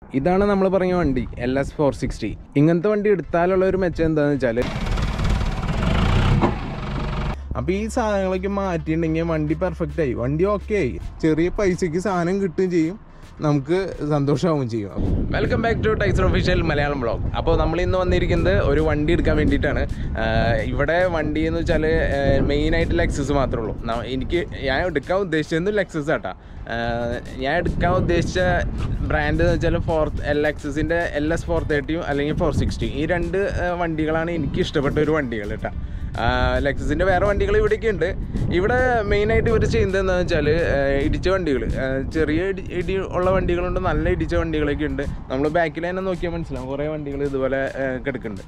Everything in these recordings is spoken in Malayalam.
ഇതാണ് നമ്മൾ പറഞ്ഞ വണ്ടി എൽ എസ് ഫോർ സിക്സ്റ്റി ഇങ്ങനത്തെ വണ്ടി എടുത്താലുള്ള ഒരു മെച്ചം എന്താണെന്ന് വെച്ചാൽ അപ്പോൾ ഈ സാധനങ്ങളൊക്കെ മാറ്റിയിട്ടുണ്ടെങ്കിൽ വണ്ടി പെർഫെക്റ്റ് ആയി വണ്ടി ഓക്കെ ആയി ചെറിയ പൈസയ്ക്ക് സാധനം കിട്ടുകയും ചെയ്യും നമുക്ക് സന്തോഷമാവുകയും ചെയ്യും വെൽക്കം ബാക്ക് ടു ടൈസർ ഒഫീഷ്യൽ മലയാളം ബ്ലോഗ് അപ്പോൾ നമ്മൾ ഇന്ന് വന്നിരിക്കുന്നത് ഒരു വണ്ടി എടുക്കാൻ വേണ്ടിയിട്ടാണ് ആഹ് ഇവിടെ വണ്ടി എന്ന് വെച്ചാൽ മെയിനായിട്ട് ലെക്സസ് മാത്രമേ ഉള്ളൂ ന- എനിക്ക് ഞാൻ എടുക്കാൻ ഉദ്ദേശിച്ചത് ലെക്സസ് ആട്ടാ ആഹ് ഞാൻ എടുക്കാൻ ഉദ്ദേശിച്ച ബ്രാൻഡ് എന്ന് വെച്ചാൽ ഫോർ എൽ എക്സസിൻ്റെ എൽ എസ് ഫോർ തേർട്ടിയും അല്ലെങ്കിൽ ഫോർ സിക്സ്റ്റി ഈ രണ്ട് ആഹ് വണ്ടികളാണ് എനിക്ക് ഇഷ്ടപ്പെട്ട ഒരു വണ്ടികൾ കേട്ടോ ലെക്സസിൻ്റെ വേറെ വണ്ടികൾ ഇവിടെയൊക്കെ ഉണ്ട് ഇവിടെ മെയിനായിട്ട് ഇവർ ചെയ്യുന്നത് എന്താണെന്ന് വെച്ചാൽ ഇടിച്ച വണ്ടികൾ ചെറിയ ഇടി ഇടി ഉള്ള വണ്ടികളുണ്ട് നല്ല ഇടിച്ച വണ്ടികളൊക്കെ ഉണ്ട് നമ്മൾ ബാക്കിൽ തന്നെ നോക്കിയാൽ മനസ്സിലാവും കുറേ വണ്ടികൾ ഇതുപോലെ ആഹ് കിടക്കുന്നുണ്ട്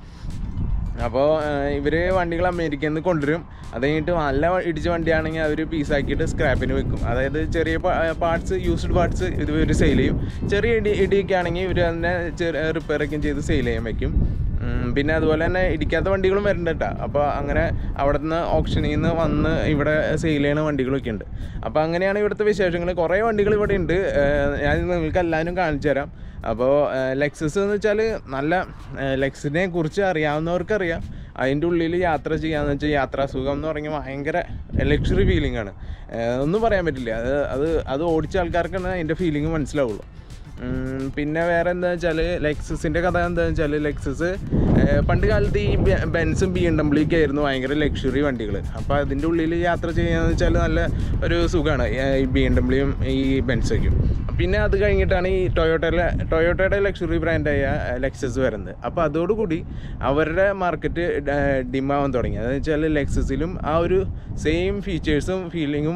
അപ്പോൾ ഇവർ വണ്ടികൾ അമേരിക്കയിൽ നിന്ന് കൊണ്ടുവരും അത് കഴിഞ്ഞിട്ട് നല്ല വ- ഇടിച്ച വണ്ടിയാണെങ്കിൽ അവർ പീസാക്കിയിട്ട് സ്ക്രാപ്പിന് വെക്കും അതായത് ചെറിയ പാർട്സ് യൂസ്ഡ് പാർട്സ് ഇത് ഇവർ സെയിൽ ചെയ്യും ചെറിയ ഇടി ഇടിയൊക്കെ ആണെങ്കിൽ ഇവർ തന്നെ റിപ്പയറൊക്കെ ചെയ്ത് സെയിൽ ചെയ്യാൻ വെക്കും ഉം, പിന്നെ അതുപോലെ തന്നെ ഇടിക്കാത്ത വണ്ടികളും വരുന്നുണ്ട് കേട്ടോ അപ്പോൾ അങ്ങനെ അവിടെ നിന്ന് ഓപ്ഷനിൽ നിന്ന് വന്ന് ഇവിടെ സെയിൽ ചെയ്യുന്ന വണ്ടികളൊക്കെ ഉണ്ട് അപ്പോൾ അങ്ങനെയാണ് ഇവിടുത്തെ വിശേഷങ്ങൾ കുറേ വണ്ടികൾ ഇവിടെ ഉണ്ട് ഏഹ് ഞാൻ നിങ്ങൾക്ക് എല്ലാവരും കാണിച്ചു തരാം അപ്പോൾ ലെക്സസ് എന്ന് വെച്ചാൽ നല്ല ലെക്സിനെ കുറിച്ച് അറിയാവുന്നവർക്കറിയാം അതിൻ്റെ ഉള്ളിൽ യാത്ര ചെയ്യാന്ന് വെച്ചാൽ യാത്രാ സുഖം എന്ന് പറഞ്ഞാൽ ഭയങ്കര ലക്ഷറി ഫീലിംഗ് ആണ് ഏഹ് ഒന്നും പറയാൻ പറ്റില്ല അത് അത് അത് ഓടിച്ച ആൾക്കാർക്കാണ് അതിൻ്റെ ഫീലിംഗ് മനസ്സിലാവുള്ളൂ ഉം, പിന്നെ വേറെ എന്താ വെച്ചാൽ ലെക്സസിൻ്റെ കഥ എന്താണെന്ന് വെച്ചാൽ ലെക്സസ് ഏഹ് പണ്ട് കാലത്ത് ഈ ബെ- ബെൻസും ബി എം ഡബ്ല്യു ഒക്കെ ആയിരുന്നു ഭയങ്കര ലക്ഷറി വണ്ടികൾ അപ്പോൾ അതിൻ്റെ ഉള്ളിൽ യാത്ര ചെയ്യാന്ന് വെച്ചാൽ നല്ല ഒരു സുഖമാണ് ഈ ബി എം ഡബ്ല്യൂയും ഈ ബെൻസൊക്കെയും പിന്നെ അത് കഴിഞ്ഞിട്ടാണ് ഈ ടൊയോട്ടയിലെ ടൊയോട്ടയുടെ ലക്ഷറി ബ്രാൻഡായ ലെക്സസ് വരുന്നത് അപ്പോൾ അതോടുകൂടി അവരുടെ മാർക്കറ്റ് ഡിമാവാൻ തുടങ്ങി അതെന്ന് വെച്ചാൽ ലെക്സസിലും ആ ഒരു സെയിം ഫീച്ചേഴ്സും ഫീലിങ്ങും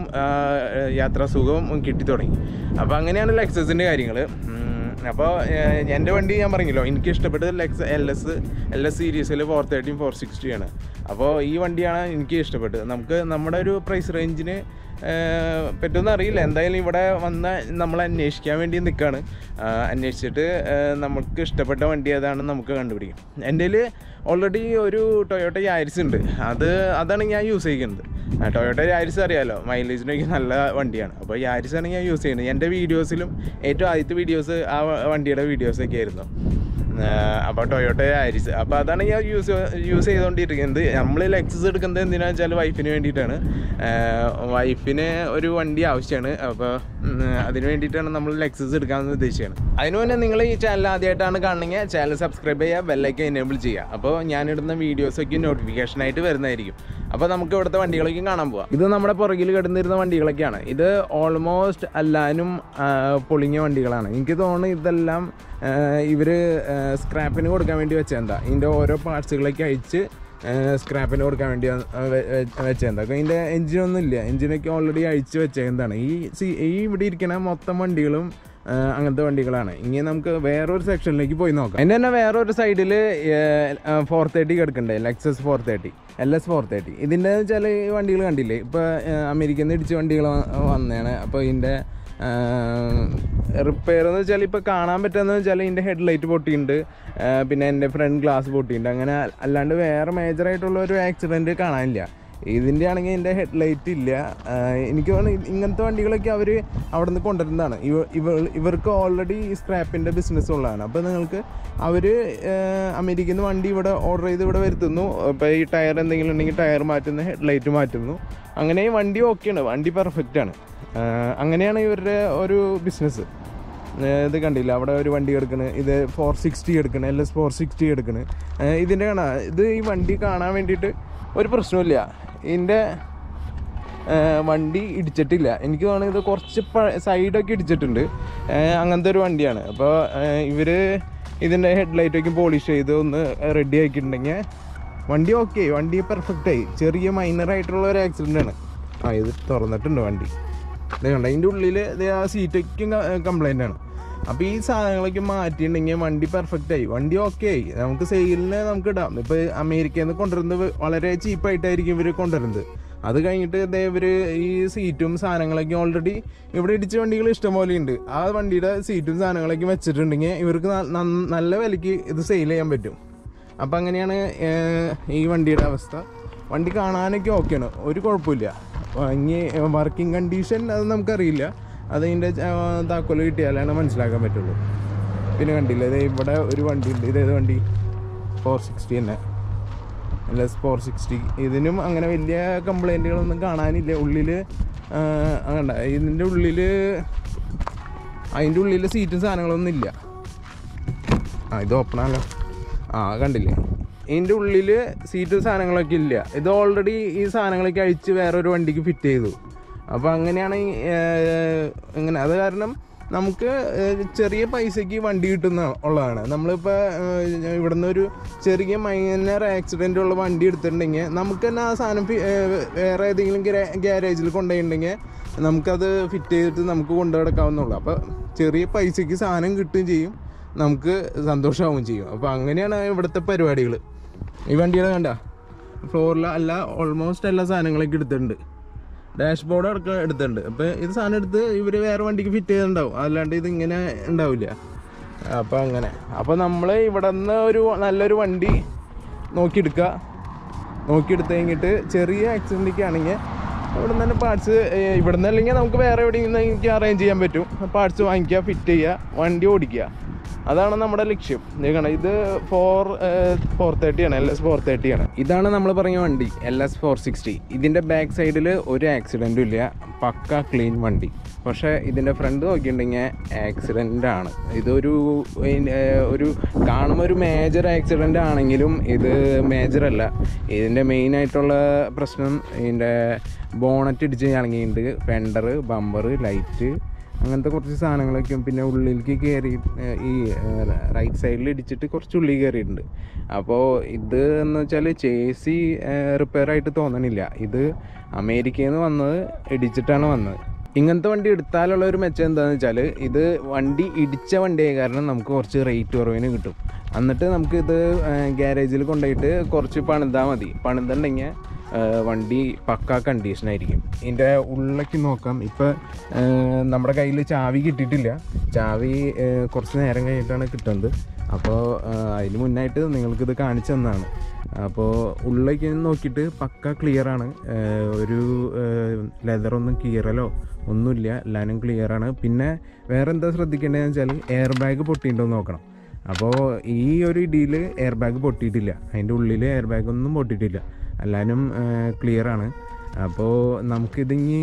യാത്രാ സുഖവും കിട്ടി തുടങ്ങി അപ്പോൾ അങ്ങനെയാണ് ലെക്സസിൻ്റെ കാര്യങ്ങൾ അപ്പോൾ എൻ്റെ വണ്ടി ഞാൻ പറഞ്ഞല്ലോ എനിക്ക് ഇഷ്ടപ്പെട്ടത് ലെക്സ് എൽ എസ് എൽ എസ് സീരീസിൽ ഫോർ തേർട്ടിയും ഫോർ സിക്സ്റ്റിയാണ് അപ്പോൾ ഈ വണ്ടിയാണ് എനിക്ക് ഇഷ്ടപ്പെട്ടത് നമുക്ക് നമ്മുടെ ഒരു പ്രൈസ് റേഞ്ചിന് പറ്റുമെന്ന് അറിയില്ല എന്തായാലും ഇവിടെ വന്ന് നമ്മൾ അന്വേഷിക്കാൻ വേണ്ടി നിൽക്കുകയാണ് അന്വേഷിച്ചിട്ട് ആ, നമുക്ക് ഇഷ്ടപ്പെട്ട വണ്ടി ഏതാണെന്ന് നമുക്ക് കണ്ടുപിടിക്കും എൻ്റെ കയ്യിൽ ഓൾറെഡി ഒരു ടൊയോട്ട യാരിസ് ഉണ്ട് അത് അതാണ് ഞാൻ യൂസ് ചെയ്യുന്നത് ആ, ടൊയോട്ട യാരിസ് അറിയാലോ മൈലേജിനൊക്കെ നല്ല വണ്ടിയാണ് അപ്പോൾ യാരിസാണ് ഞാൻ യൂസ് ചെയ്യുന്നത് എൻ്റെ വീഡിയോസിലും ഏറ്റവും ആദ്യത്തെ വീഡിയോസ് ആ വ- വണ്ടിയുടെ വീഡിയോസൊക്കെ ആയിരുന്നു അപ്പോൾ ടൊയോട്ട ആരിസ് അപ്പോൾ അതാണ് ഞാൻ യൂസ് യൂസ് ചെയ്തുകൊണ്ടിരിക്കുന്നത് നമ്മൾ ലെക്സസ് എടുക്കുന്നത് എന്തിനാണെന്ന് വെച്ചാൽ വൈഫിന് വേണ്ടിയിട്ടാണ് വൈഫിന് ഒരു വണ്ടി ആവശ്യമാണ് അപ്പോൾ അതിന് വേണ്ടിയിട്ടാണ് നമ്മൾ ലെക്സസ് എടുക്കാമെന്ന് ഉദ്ദേശിക്കുകയാണ് അതിന് മുന്നേ നിങ്ങൾ ഈ ചാനൽ ആദ്യമായിട്ടാണ് കാണണമെങ്കിൽ ചാനൽ സബ്സ്ക്രൈബ് ചെയ്യുക ബെല്ലൈക്കൻ എനേബിൾ ചെയ്യുക അപ്പോൾ ഞാനിടുന്ന വീഡിയോസൊക്കെ നോട്ടിഫിക്കേഷനായിട്ട് വരുന്നതായിരിക്കും അപ്പോൾ നമുക്ക് ഇവിടുത്തെ വണ്ടികളൊക്കെ കാണാൻ പോവാം ഇത് നമ്മുടെ പുറകിൽ കിടന്നിരുന്ന വണ്ടികളൊക്കെയാണ് ഇത് ഓൾമോസ്റ്റ് എല്ലാനും ആ, പൊളിഞ്ഞ വണ്ടികളാണ് എനിക്ക് തോന്നുന്നു ഇതെല്ലാം ഇവർ സ്ക്രാപ്പിന് കൊടുക്കാൻ വേണ്ടി വെച്ചെന്താ ഇതിൻ്റെ ഓരോ പാർട്സുകളൊക്കെ അഴിച്ച് സ്ക്രാപ്പിന് കൊടുക്കാൻ വേണ്ടി വെച്ചെന്താ ഇതിൻ്റെ എഞ്ചിനൊന്നും ഇല്ല എഞ്ചിനൊക്കെ ഓൾറെഡി അഴിച്ച് വെച്ചേക്കുന്നതാണ് ഈ സി ഈ ഇവിടെ ഇരിക്കുന്ന മൊത്തം വണ്ടികളും ആ, അങ്ങനത്തെ വണ്ടികളാണ് ഇനി നമുക്ക് വേറൊരു സെക്ഷനിലേക്ക് പോയി നോക്കാം അതിൻ്റെ തന്നെ വേറൊരു സൈഡിൽ ഫോർ തേർട്ടി കിടക്കണ്ടേ Lexus four thirty L S four thirty ഇതിൻ്റെ വെച്ചാൽ ഈ വണ്ടികൾ കണ്ടില്ലേ ഇപ്പോൾ അമേരിക്കയിൽ നിന്ന് ഇടിച്ച വണ്ടികൾ വന്നതാണ് അപ്പോൾ ഇതിൻ്റെ റിപ്പയർ എന്ന് വെച്ചാൽ ഇപ്പോൾ കാണാൻ പറ്റുന്നത് വെച്ചാൽ ഇതിൻ്റെ ഹെഡ് ലൈറ്റ് പൊട്ടിയിട്ടുണ്ട് ആ, പിന്നെ എൻ്റെ ഫ്രണ്ട് ഗ്ലാസ് പൊട്ടിയിട്ടുണ്ട് അങ്ങനെ അല്ലാണ്ട് വേറെ മേജറായിട്ടുള്ള ഒരു ആക്സിഡൻറ്റ് കാണാനില്ല ഇതിൻ്റെ ആണെങ്കിൽ എൻ്റെ ഹെഡ് ലൈറ്റ് ഇല്ല ആ, എനിക്ക് തോന്നുന്നു ഇങ്ങനത്തെ വണ്ടികളൊക്കെ അവർ അവിടെ നിന്ന് കൊണ്ടുവരുന്നതാണ് ഇവ ഇവ ഇവർക്ക് ഓൾറെഡി ഈ സ്ക്രാപ്പിൻ്റെ ബിസിനസ് ഉള്ളതാണ് അപ്പോൾ നിങ്ങൾക്ക് അവർ അമേരിക്കയിൽ നിന്ന് വണ്ടി ഇവിടെ ഓർഡർ ചെയ്ത് ഇവിടെ വരുത്തുന്നു ഇപ്പോൾ ഈ ടയർ എന്തെങ്കിലും ഉണ്ടെങ്കിൽ ടയർ മാറ്റുന്നു ഹെഡ് ലൈറ്റ് മാറ്റുന്നു അങ്ങനെ ഈ വണ്ടി ഓക്കെയാണ് വണ്ടി പെർഫെക്റ്റ് ആണ് ആ, അങ്ങനെയാണ് ഇവരുടെ ഒരു ബിസിനസ് ഇത് കണ്ടില്ല അവിടെ ഒരു വണ്ടി എടുക്കണ് ഇത് ഫോർ സിക്സ്റ്റി എടുക്കണ് എൽ എസ് ഫോർ സിക്സ്റ്റി എടുക്കണ് ഇതിൻ്റെ കാണാ ഇത് ഈ വണ്ടി കാണാൻ വേണ്ടിയിട്ട് ഒരു പ്രശ്നമില്ല ഇതിൻ്റെ വണ്ടി ഇടിച്ചിട്ടില്ല എനിക്ക് തോന്നുന്നത് ഇത് കുറച്ച് പ- സൈഡൊക്കെ ഇടിച്ചിട്ടുണ്ട് ഏ, അങ്ങനത്തെ ഒരു വണ്ടിയാണ് അപ്പോൾ ഇവർ ഇതിൻ്റെ ഹെഡ്ലൈറ്റൊക്കെ പോളിഷ് ചെയ്ത് ഒന്ന് റെഡി ആക്കിയിട്ടുണ്ടെങ്കിൽ വണ്ടി ഓക്കെ വണ്ടി പെർഫെക്റ്റ് ആയി ചെറിയ മൈനർ ആയിട്ടുള്ള ഒരു ആക്സിഡൻ്റ് ആണ് ആ ഇത് തുറന്നിട്ടുണ്ട് വണ്ടി ഇത് കണ്ട അതിൻ്റെ ഉള്ളിൽ ഇത് ആ സീറ്റൊക്കെ കംപ്ലൈൻ്റ് ആണ് അപ്പോൾ ഈ സാധനങ്ങളൊക്കെ മാറ്റിയിട്ടുണ്ടെങ്കിൽ വണ്ടി പെർഫെക്റ്റ് ആയി വണ്ടി ഓക്കെ ആയി നമുക്ക് സെയിലിന് നമുക്ക് ഇടാം ഇപ്പോൾ അമേരിക്കയിൽ നിന്ന് കൊണ്ടുവരുന്നത് വളരെ ചീപ്പായിട്ടായിരിക്കും ഇവർ കൊണ്ടുവരുന്നത് അത് കഴിഞ്ഞിട്ട് ഇതേ ഇവർ ഈ സീറ്റും സാധനങ്ങളൊക്കെ ഓൾറെഡി ഇവിടെ ഇടിച്ച വണ്ടികൾ ഇഷ്ടംപോലെ ഉണ്ട് ആ വണ്ടിയുടെ സീറ്റും സാധനങ്ങളൊക്കെ വെച്ചിട്ടുണ്ടെങ്കിൽ ഇവർക്ക് ന- നന്ന- നല്ല വിലയ്ക്ക് ഇത് സെയിൽ ചെയ്യാൻ പറ്റും അപ്പം അങ്ങനെയാണ് ഏർ, ഈ വണ്ടിയുടെ അവസ്ഥ വണ്ടി കാണാനൊക്കെ ഓക്കെയാണ് ഒരു കുഴപ്പമില്ല ഇനി വർക്കിംഗ് കണ്ടീഷൻ അത് നമുക്കറിയില്ല അത് അതിൻ്റെ താക്കോല് കിട്ടിയാലാണ് മനസ്സിലാക്കാൻ പറ്റുള്ളൂ പിന്നെ കണ്ടില്ല ഇത് ഇവിടെ ഒരു വണ്ടി ഉണ്ട് ഇത് ഏത് വണ്ടി ഫോർ സിക്സ്റ്റി തന്നെ എൽ എസ് ഫോർ സിക്സ്റ്റി ഇതിനും അങ്ങനെ വലിയ കംപ്ലൈൻറ്റുകളൊന്നും കാണാനില്ല ഉള്ളിൽ അങ്ങനെ ഇതിൻ്റെ ഉള്ളിൽ അതിൻ്റെ ഉള്ളിൽ സീറ്റും സാധനങ്ങളൊന്നും ഇല്ല ആ ഇത് ഓപ്പൺ ആണല്ലോ ആ കണ്ടില്ലേ ഇതിൻ്റെ ഉള്ളിൽ സീറ്റ് സാധനങ്ങളൊക്കെ ഇല്ല ഇത് ഓൾറെഡി ഈ സാധനങ്ങളൊക്കെ അഴിച്ച് വേറൊരു വണ്ടിക്ക് ഫിറ്റ് ചെയ്തു അപ്പോൾ അങ്ങനെയാണ് ഈ, ഏർ, ഇങ്ങനെ അത് കാരണം നമുക്ക് ഏർ, ചെറിയ പൈസയ്ക്ക് വണ്ടി കിട്ടുന്ന ഉള്ളതാണ് നമ്മളിപ്പോൾ ഇവിടുന്ന് ഒരു ചെറിയ മൈനർ ആക്സിഡൻ്റ് ഉള്ള വണ്ടി എടുത്തിട്ടുണ്ടെങ്കിൽ നമുക്ക് തന്നെ ആ സാധനം ഫി- ഏർ, വേറെ ഏതെങ്കിലും ഗ്യാരേജിൽ കൊണ്ടുപോയിട്ടുണ്ടെങ്കിൽ നമുക്കത് ഫിറ്റ് ചെയ്തിട്ട് നമുക്ക് കൊണ്ടു കിടക്കാവുന്നുള്ളൂ അപ്പോൾ ചെറിയ പൈസയ്ക്ക് സാധനം കിട്ടുകയും ചെയ്യും നമുക്ക് സന്തോഷമാവുകയും ചെയ്യും അപ്പോൾ അങ്ങനെയാണ് ഇവിടുത്തെ പരിപാടികൾ ഈ വണ്ടികൾ കണ്ട ഫ്ലോറിൽ അല്ല ഓൾമോസ്റ്റ് എല്ലാ സാധനങ്ങളൊക്കെ എടുത്തിട്ടുണ്ട് ഡാഷ് ബോർഡ് അടക്കം എടുത്തിട്ടുണ്ട് അപ്പോൾ ഇത് സാധനം എടുത്ത് ഇവർ വേറെ വണ്ടിക്ക് ഫിറ്റ് ചെയ്തിട്ടുണ്ടാവും അല്ലാണ്ട് ഇത് ഇങ്ങനെ ഉണ്ടാവില്ല അപ്പോൾ അങ്ങനെ അപ്പോൾ നമ്മൾ ഇവിടെ നിന്ന് ഒരു നല്ലൊരു വണ്ടി നോക്കിയെടുക്കുക നോക്കിയെടുത്ത് കഴിഞ്ഞിട്ട് ചെറിയ ആക്സിഡൻറ്റൊക്കെ ആണെങ്കിൽ ഇവിടെ നിന്ന് തന്നെ പാർട്സ് ഇവിടെ നിന്ന് അല്ലെങ്കിൽ നമുക്ക് വേറെ എവിടെയെങ്കിലും എനിക്ക് അറേഞ്ച് ചെയ്യാൻ പറ്റും പാർട്സ് വാങ്ങിക്കുക ഫിറ്റ് ചെയ്യുക വണ്ടി ഓടിക്കുക അതാണ് നമ്മുടെ ലക്ഷ്യം ഇത് കാണാം ഇത് ഫോർ ഫോർ തേർട്ടി ആണ് എൽ എസ് ഫോർ തേർട്ടി ആണ് ഇതാണ് നമ്മൾ പറഞ്ഞ വണ്ടി എൽ എസ് ഫോർ സിക്സ്റ്റി ഇതിൻ്റെ ബാക്ക് സൈഡിൽ ഒരു ആക്സിഡൻറ്റും ഇല്ല പക്ക ക്ലീൻ വണ്ടി പക്ഷേ ഇതിൻ്റെ ഫ്രണ്ട് നോക്കിയിട്ടുണ്ടെങ്കിൽ ആക്സിഡൻ്റ് ആണ് ഇതൊരു ഏർ, ഒരു കാണുമ്പോൾ ഒരു മേജർ ആക്സിഡൻ്റ് ആണെങ്കിലും ഇത് മേജർ അല്ല ഇതിൻ്റെ മെയിൻ ആയിട്ടുള്ള പ്രശ്നം ഇതിൻ്റെ ബോണറ്റ് ഇടിച്ച് ഇറങ്ങിയിട്ടുണ്ട് ഫെൻഡർ ബമ്പർ ലൈറ്റ് അങ്ങനത്തെ കുറച്ച് സാധനങ്ങളൊക്കെ പിന്നെ ഉള്ളിലേക്ക് കയറി ഏർ, ഈ റൈറ്റ് സൈഡിൽ ഇടിച്ചിട്ട് കുറച്ച് ഉള്ളിൽ കയറിയിട്ടുണ്ട് അപ്പോൾ ഇത് എന്ന് വെച്ചാൽ ചേസി റിപ്പയർ ആയിട്ട് തോന്നണില്ല ഇത് അമേരിക്കയിൽ നിന്ന് വന്നത് ഇടിച്ചിട്ടാണ് വന്നത് ഇങ്ങനത്തെ വണ്ടി എടുത്താലുള്ള ഒരു മെച്ചം എന്താണെന്ന് വെച്ചാൽ ഇത് വണ്ടി ഇടിച്ച വണ്ടിയായ കാരണം നമുക്ക് കുറച്ച് റേറ്റ് കുറവിന് കിട്ടും എന്നിട്ട് നമുക്ക് ഇത് ഗ്യാരേജിൽ കൊണ്ടുപോയിട്ട് കുറച്ച് പണിതാൽ മതി പണിതുണ്ടെങ്കിൽ വണ്ടി പക്ക കണ്ടീഷൻ ആയിരിക്കും ഇതിൻ്റെ ഉള്ളിലേക്ക് നോക്കാം ഇപ്പം നമ്മുടെ കയ്യിൽ ചാവി കിട്ടിയിട്ടില്ല ചാവി ഏഹ്, കുറച്ച് നേരം കഴിഞ്ഞിട്ടാണ് കിട്ടുന്നത് അപ്പോൾ അതിന് മുന്നായിട്ട് നിങ്ങൾക്കിത് കാണിച്ചു തന്നതാണ് അപ്പോൾ ഉള്ളിലേക്ക് നോക്കിയിട്ട് പക്ക ക്ലിയർ ആണ് ഏഹ്, ഒരു ലെതറൊന്നും കീറലോ ഒന്നുമില്ല എല്ലാവരും ക്ലിയർ ആണ് പിന്നെ വേറെ എന്താ ശ്രദ്ധിക്കേണ്ടതെന്ന് വെച്ചാൽ എയർ ബാഗ് പൊട്ടിയിട്ടുണ്ടോ എന്ന് നോക്കണം അപ്പോൾ ഈ ഒരു ഇടിയിൽ എയർ ബാഗ് പൊട്ടിയിട്ടില്ല അതിൻ്റെ ഉള്ളിൽ എയർ ബാഗ് ഒന്നും പൊട്ടിയിട്ടില്ല എല്ലാവരും ക്ലിയർ ആണ് അപ്പോൾ നമുക്കിതിങ്ങി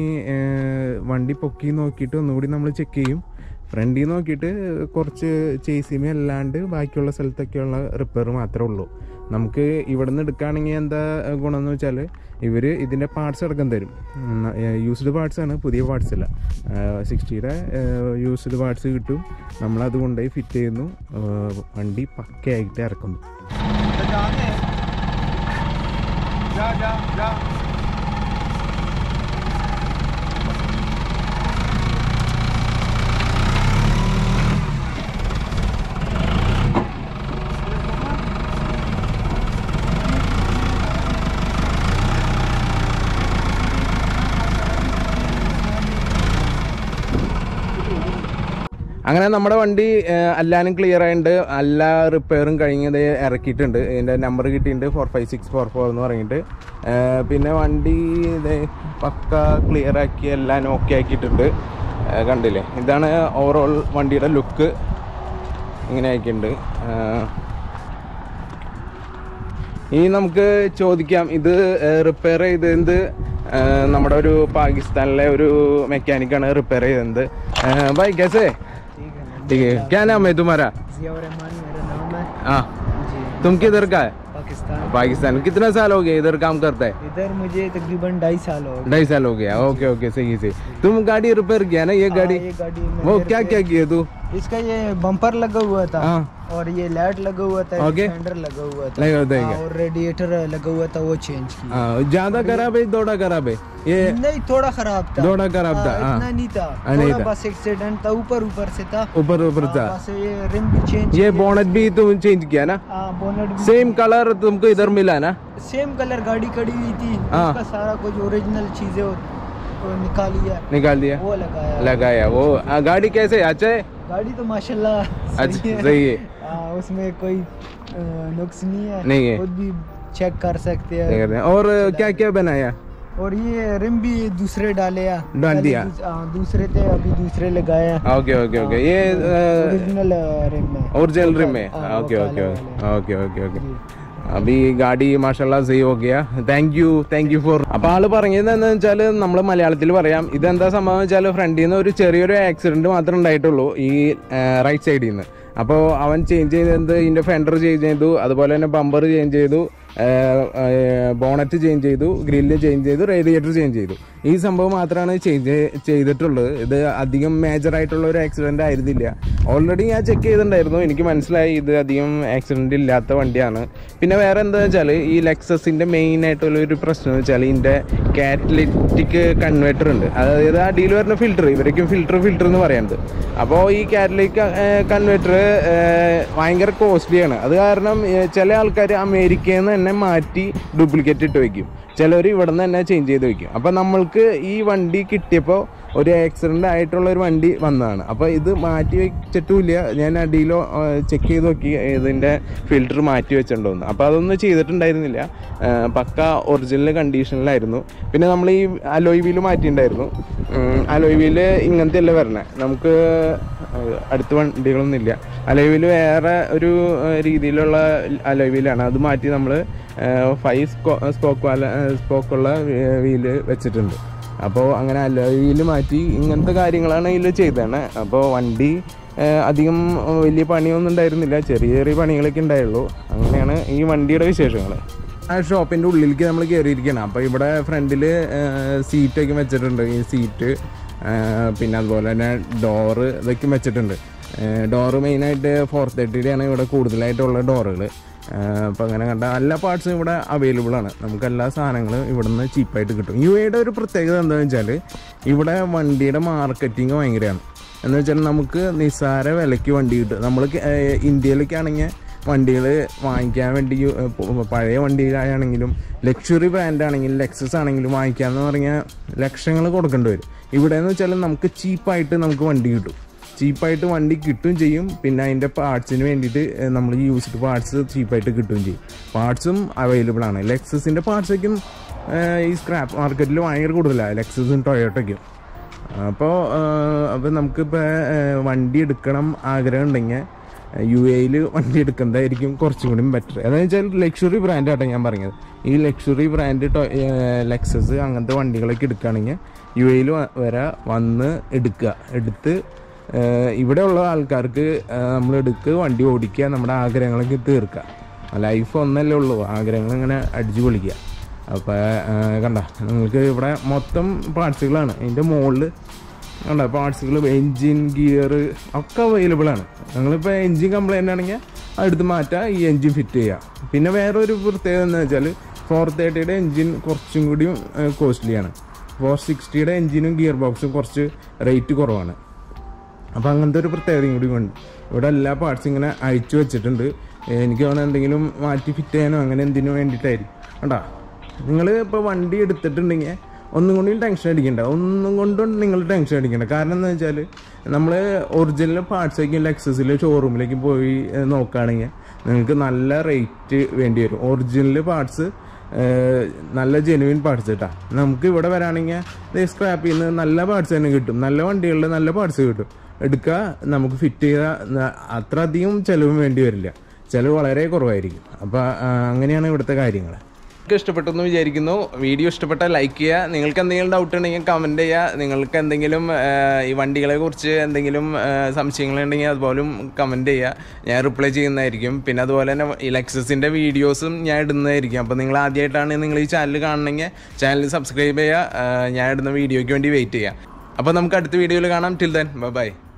വണ്ടി പൊക്കി നോക്കിയിട്ട് ഒന്നുകൂടി നമ്മൾ ചെക്ക് ചെയ്യും ഫ്രണ്ടിൽ നോക്കിയിട്ട് കുറച്ച് ചേസിമ അല്ലാണ്ട് ബാക്കിയുള്ള സ്ഥലത്തൊക്കെയുള്ള റിപ്പയർ മാത്രമേ ഉള്ളൂ നമുക്ക് ഇവിടെ നിന്ന് എടുക്കുകയാണെങ്കിൽ എന്താ ഗുണം എന്ന് വെച്ചാൽ ഇവർ ഇതിൻ്റെ പാർട്സ് അടക്കം തരും യൂസ്ഡ് പാർട്സ് ആണ് പുതിയ പാർട്സ് അല്ല സിക്സ്റ്റിയുടെ യൂസ്ഡ് പാർട്സ് കിട്ടും നമ്മളത് കൊണ്ടുപോയി ഫിറ്റ് ചെയ്യുന്നു ആ, വണ്ടി പക്കയായിട്ട് ഇറക്കുന്നു जा जा जा അങ്ങനെ നമ്മുടെ വണ്ടി ഏഹ്, എല്ലാനും ക്ലിയർ ആയിട്ടുണ്ട് എല്ലാ റിപ്പയറും കഴിഞ്ഞത് ഇറക്കിയിട്ടുണ്ട് ഇതിൻ്റെ നമ്പർ കിട്ടിയിട്ടുണ്ട് four five six four four എന്ന് പറഞ്ഞിട്ട് ഏഹ്, പിന്നെ വണ്ടി ഇത് പക്ക ക്ലിയർ ആക്കി എല്ലാം ഓക്കെ ആക്കിയിട്ടുണ്ട് ഏഹ്, കണ്ടില്ലേ ഇതാണ് ഓവറോൾ വണ്ടിയുടെ ലുക്ക് ഇങ്ങനെ ആക്കിയിട്ടുണ്ട് ഏഹ്, ഇനി നമുക്ക് ചോദിക്കാം ഇത് റിപ്പയർ ചെയ്തത് ഏഹ്, നമ്മുടെ ഒരു പാകിസ്ഥാനിലെ ഒരു മെക്കാനിക്കാണ് റിപ്പയർ ചെയ്തത് ബൈ കേസേ ठीक है क्या नाम है तुम्हारा जिया रहमान मेरा नाम है हाँ जी तुम किधर का है पाकिस्तान पाकिस्तान कितना साल हो गए इधर काम करता है इधर मुझे तकरीबन ढाई साल हो गए ढाई साल हो गया ओके ओके सही सही तुम गाड़ी रिपेयर किया ना ये गाड़ी हाँ, ये गाड़ी में वो मेरे क्या पे- क्या किया तू इसका ये बम्पर लगा हुआ था हाँ और ये लाइट लगा हुआ था ओके। फेंडर लगा हुआ था नहीं होता है हाँ, क्या और रेडिएटर लगा हुआ था वो चेंज किया हाँ, ज्यादा खराब है थोड़ा खराब है ये नहीं थोड़ा खराब था थोड़ा खराब था हाँ, हाँ इतना नहीं था हाँ, नहीं थोड़ा था। बस एक्सीडेंट था ऊपर ऊपर से था ऊपर ऊपर था हाँ, बस ये रिम भी चेंज ये बोनट भी तुम चेंज किया ना बोनट भी सेम कलर तुमको इधर मिला ना सेम कलर गाड़ी खड़ी हुई थी हाँ। उसका सारा कुछ ओरिजिनल चीजें वो- वो निकाल लिया निकाल दिया वो लगाया लगाया वो आ, गाड़ी कैसे है? अच्छा है गाड़ी तो माशाल्लाह अच्छा सही है सही है हाँ, उसमें कोई अ, नुक्स नहीं है नहीं है। खुद भी चेक कर सकते क्या हैं कहते हैं? और क्या क्या बनाया और ये रिम भी दूसरे डाले हैं डाल पहले दिया। दूस- हाँ, दूसरे थे अभी दूसरे लगाए हैं ഓക്കെ ഓക്കെ ഓക്കെ ये ओरिजिनल रिम है ओरिजिनल रिम है हाँ, ओके वो ओके काले ओके ओके ओके അപ്പൊ ഈ ഗാഡി മാഷല്ല സീ ഓക്കെയാ thank you thank you for അപ്പൊ ആള് പറഞ്ഞത് എന്താണെന്ന് വെച്ചാൽ നമ്മൾ മലയാളത്തിൽ പറയാം ഇതെന്താ സംഭവം വെച്ചാൽ ഫ്രണ്ടിൽ നിന്ന് ഒരു ചെറിയൊരു ആക്സിഡന്റ് മാത്രമേ ഉണ്ടായിട്ടുള്ളൂ ഈ റൈറ്റ് സൈഡിൽ നിന്ന് അപ്പോൾ അവൻ ചേഞ്ച് ചെയ്തത് ഇതിന്റെ ഫെൻഡർ ചേഞ്ച് ചെയ്തു അതുപോലെ തന്നെ ബമ്പർ ചേഞ്ച് ചെയ്തു ബോണറ്റ് ചേഞ്ച് ചെയ്തു ഗ്രില്ല് ചേഞ്ച് ചെയ്തു റേഡിയേറ്റർ ചേഞ്ച് ചെയ്തു ഈ സംഭവം മാത്രമാണ് ചേഞ്ച് ചെയ്തിട്ടുള്ളത് ഇത് അധികം മേജർ ആയിട്ടുള്ള ഒരു ആക്സിഡന്റ് ആയിരുന്നില്ല ഓൾറെഡി ഞാൻ ചെക്ക് ചെയ്തിട്ടുണ്ടായിരുന്നു എനിക്ക് മനസ്സിലായി ഇത് അധികം ആക്സിഡന്റ് ഇല്ലാത്ത വണ്ടിയാണ് പിന്നെ വേറെ എന്താ വെച്ചാൽ ഈ ലെക്സസിന്റെ മെയിൻ ആയിട്ടുള്ള ഒരു പ്രശ്നം എന്ന് വെച്ചാൽ ഇതിന്റെ കാറ്റലിറ്റിക് കൺവേർട്ടർ ഉണ്ട് അതായത് അടിയിൽ വരുന്ന ഫിൽറ്റർ ഇവരേക്കും ഫിൽറ്റർ ഫിൽറ്റർ എന്ന് പറയുന്നത് അപ്പോൾ ഈ കാറ്റലിക് കൺവേർട്ടർ ഭയങ്കര കോസ്റ്റ്ലിയാണ് അത് കാരണം ഏഹ്, ചില ആൾക്കാർ അമേരിക്കയിൽ നിന്ന് തന്നെ മാറ്റി ഡ്യൂപ്ലിക്കേറ്റ് ഇട്ട് വയ്ക്കും ചിലർ ഇവിടെ നിന്ന് തന്നെ ചേഞ്ച് ചെയ്ത് വെക്കും അപ്പോൾ നമ്മൾക്ക് ഈ വണ്ടി കിട്ടിയപ്പോൾ ഒരു ആക്സിഡൻ്റ് ആയിട്ടുള്ള ഒരു വണ്ടി വന്നതാണ് അപ്പോൾ ഇത് മാറ്റി വെച്ചിട്ടുമില്ല ഞാൻ അടിയിലോ ചെക്ക് ചെയ്ത് നോക്കി ഇതിൻ്റെ ഫിൽറ്റർ മാറ്റി വെച്ചിട്ടുണ്ടോന്ന് അപ്പോൾ അതൊന്നും ചെയ്തിട്ടുണ്ടായിരുന്നില്ല ആ, പക്ക ഒറിജിനൽ കണ്ടീഷനിലായിരുന്നു പിന്നെ നമ്മൾ ഈ അലോയ് വീല് മാറ്റിയിട്ടുണ്ടായിരുന്നു അലോയ് വീല് ഇങ്ങനത്തെ അല്ല വരണേ നമുക്ക് അടുത്ത വണ്ടികളൊന്നും ഇല്ല അലോയ് വീല് വേറെ ഒരു ആ, രീതിയിലുള്ള അലോയ് വീലാണ് അത് മാറ്റി നമ്മൾ ഫൈവ് സ്പോ സ്പോക്ക് വാല സ്പോക്കുള്ള വീല് വെച്ചിട്ടുണ്ട് അപ്പോൾ അങ്ങനെ അലോയിൽ മാറ്റി ഇങ്ങനത്തെ കാര്യങ്ങളാണ് ഇതിൽ ചെയ്തതാണ് അപ്പോൾ വണ്ടി ആ, അധികം വലിയ പണിയൊന്നും ഉണ്ടായിരുന്നില്ല ചെറിയ ചെറിയ പണികളൊക്കെ ഉണ്ടായുള്ളൂ അങ്ങനെയാണ് ഈ വണ്ടിയുടെ വിശേഷങ്ങൾ ആ ഷോപ്പിൻ്റെ ഉള്ളിലേക്ക് നമ്മൾ കയറിയിരിക്കണം അപ്പോൾ ഇവിടെ ഫ്രണ്ടിൽ സീറ്റൊക്കെ വെച്ചിട്ടുണ്ട് ഈ സീറ്റ് പിന്നെ അതുപോലെ തന്നെ ഡോറ് ഇതൊക്കെ വെച്ചിട്ടുണ്ട് ഡോറ് മെയിനായിട്ട് ഫോർ തേർട്ടിയുടെയാണ് ഇവിടെ കൂടുതലായിട്ടുള്ള ഡോറുകൾ അപ്പോൾ അങ്ങനെ കണ്ട എല്ലാ പാർട്സും ഇവിടെ അവൈലബിൾ ആണ് നമുക്ക് എല്ലാ സാധനങ്ങളും ഇവിടുന്ന് ചീപ്പായിട്ട് കിട്ടും യു എയുടെ ഒരു പ്രത്യേകത എന്താണെന്ന് വെച്ചാൽ ഇവിടെ വണ്ടിയുടെ മാർക്കറ്റിംഗ് ഭയങ്കരമാണ് എന്ന് വെച്ചാൽ നമുക്ക് നിസ്സാര വിലയ്ക്ക് വണ്ടി കിട്ടും നമ്മൾ ഇന്ത്യയിലൊക്കെ ആണെങ്കിൽ വണ്ടികൾ വാങ്ങിക്കാൻ വേണ്ടി യു- ഏ, പ- പഴയ വണ്ടിയിലാണെങ്കിലും ലക്ഷറി ബ്രാൻഡ് ആണെങ്കിലും ലെക്സസ് ആണെങ്കിലും വാങ്ങിക്കാമെന്ന് പറഞ്ഞാൽ ലക്ഷങ്ങൾ കൊടുക്കേണ്ടി വരും ഇവിടെ എന്ന് വെച്ചാൽ നമുക്ക് ചീപ്പായിട്ട് നമുക്ക് വണ്ടി കിട്ടും ചീപ്പായിട്ട് വണ്ടി കിട്ടുകയും ചെയ്യും പിന്നെ അതിൻ്റെ പാർട്സിന് വേണ്ടിയിട്ട് നമ്മൾ യൂസ്ഡ് പാർട്സ് ചീപ്പായിട്ട് കിട്ടുകയും ചെയ്യും പാർട്സും അവൈലബിൾ ആണ് ലെക്സസിൻ്റെ പാർട്സൊക്കെയും ഈ സ്ക്രാപ്പ് മാർക്കറ്റിൽ ഭയങ്കര കൂടുതലാണ് ലെക്സസും ടൊയോട്ടൊക്കെയും അപ്പോൾ അപ്പോൾ നമുക്കിപ്പോൾ വണ്ടി എടുക്കണം ആഗ്രഹം ഉണ്ടെങ്കിൽ യു എയിൽ വണ്ടി എടുക്കുന്നതായിരിക്കും കുറച്ചും കൂടി ബെറ്റർ അതെന്ന് വെച്ചാൽ ലക്ഷറി ബ്രാൻഡാട്ടോ ഞാൻ പറഞ്ഞത് ഈ ലക്ഷറി ബ്രാൻഡ് ലെക്സസ് അങ്ങനത്തെ വണ്ടികളൊക്കെ എടുക്കുകയാണെങ്കിൽ യു എയിൽ വരെ വന്ന് എടുക്കുക എടുത്ത് ഏഹ് ഇവിടെയുള്ള ആൾക്കാർക്ക് നമ്മൾ എടുക്കുക വണ്ടി ഓടിക്കുക നമ്മുടെ ആഗ്രഹങ്ങളൊക്കെ തീർക്കുക ലൈഫ് ഒന്നല്ലേ ഉള്ളൂ ആഗ്രഹങ്ങൾ ഇങ്ങനെ അടിച്ചു പൊളിക്കുക അപ്പോൾ കണ്ട നിങ്ങൾക്ക് ഇവിടെ മൊത്തം പാർട്സുകളാണ് അതിൻ്റെ മുകളിൽ കണ്ട പാർട്സുകൾ എൻജിൻ ഗിയർ ഒക്കെ അവൈലബിൾ ആണ് നിങ്ങളിപ്പോൾ എൻജിൻ കംപ്ലൈൻ്റ് ആണെങ്കിൽ അതെടുത്ത് മാറ്റുക ഈ എൻജിൻ ഫിറ്റ് ചെയ്യുക പിന്നെ വേറൊരു പ്രത്യേകത എന്ന് വെച്ചാൽ ഫോർ തേർട്ടിയുടെ എൻജിൻ കുറച്ചും കൂടിയും കോസ്റ്റ്ലിയാണ് ഫോർ സിക്സ്റ്റിയുടെ എൻജിനും ഗിയർ ബോക്സും കുറച്ച് റേറ്റ് കുറവാണ് അപ്പോൾ അങ്ങനത്തെ ഒരു പ്രത്യേകതയും കൂടി ഉണ്ട് ഇവിടെ എല്ലാ പാർട്സും ഇങ്ങനെ അഴിച്ചു വെച്ചിട്ടുണ്ട് എനിക്ക് തോന്നുന്നത് എന്തെങ്കിലും മാറ്റി ഫിറ്റ് ചെയ്യാനോ അങ്ങനെ എന്തിനു വേണ്ടിയിട്ടായിരിക്കും കണ്ടാ നിങ്ങൾ ഇപ്പോൾ വണ്ടി എടുത്തിട്ടുണ്ടെങ്കിൽ ഒന്നും കൊണ്ടും ടെൻഷൻ അടിക്കണ്ട ഒന്നും കൊണ്ടും നിങ്ങൾ ടെൻഷൻ അടിക്കണ്ട കാരണം എന്താ വെച്ചാൽ നമ്മൾ ഒറിജിനൽ പാർട്സൊക്കെ ലെക്സസിൽ ഷോറൂമിലേക്ക് പോയി ഏഹ്, നോക്കുകയാണെങ്കിൽ നിങ്ങൾക്ക് നല്ല റേറ്റ് വേണ്ടി വരും ഒറിജിനൽ പാർട്സ് ഏഹ് നല്ല ജെനുവിൻ പാർട്സ് കേട്ടാ നമുക്ക് ഇവിടെ വരാണെങ്കിൽ സ്ക്രാപ്പിൽ നിന്ന് നല്ല പാർട്സ് തന്നെ കിട്ടും നല്ല വണ്ടികളിൽ നല്ല പാർട്സ് കിട്ടും എടുക്കുക നമുക്ക് ഫിറ്റ് ചെയ്ത ന- അത്ര അധികം ചിലവും വേണ്ടി വരില്ല ചിലവ് വളരെ കുറവായിരിക്കും അപ്പോൾ അങ്ങനെയാണ് ഇവിടുത്തെ കാര്യങ്ങൾ നിങ്ങൾക്ക് ഇഷ്ടപ്പെട്ടെന്ന് വിചാരിക്കുന്നു വീഡിയോ ഇഷ്ടപ്പെട്ടാൽ ലൈക്ക് ചെയ്യുക നിങ്ങൾക്ക് എന്തെങ്കിലും ഡൗട്ട് ഉണ്ടെങ്കിൽ കമൻറ്റ് ചെയ്യുക നിങ്ങൾക്ക് എന്തെങ്കിലും ആ, ഈ വണ്ടികളെ കുറിച്ച് എന്തെങ്കിലും സംശയങ്ങളുണ്ടെങ്കിൽ അതുപോലും കമൻറ്റ് ചെയ്യുക ഞാൻ റിപ്ലൈ ചെയ്യുന്നതായിരിക്കും പിന്നെ അതുപോലെ തന്നെ ഈ ലെക്സസിൻ്റെ വീഡിയോസും ഞാൻ ഇടുന്നതായിരിക്കും അപ്പോൾ നിങ്ങൾ ആദ്യമായിട്ടാണ് നിങ്ങൾ ഈ ചാനൽ കാണണമെങ്കിൽ ചാനൽ സബ്സ്ക്രൈബ് ചെയ്യുക ആ, ഞാൻ ഇടുന്ന വീഡിയോയ്ക്ക് വേണ്ടി വെയിറ്റ് ചെയ്യുക അപ്പോൾ നമുക്ക് അടുത്ത വീഡിയോയിൽ കാണാം ടിൽ ദെൻ ബൈ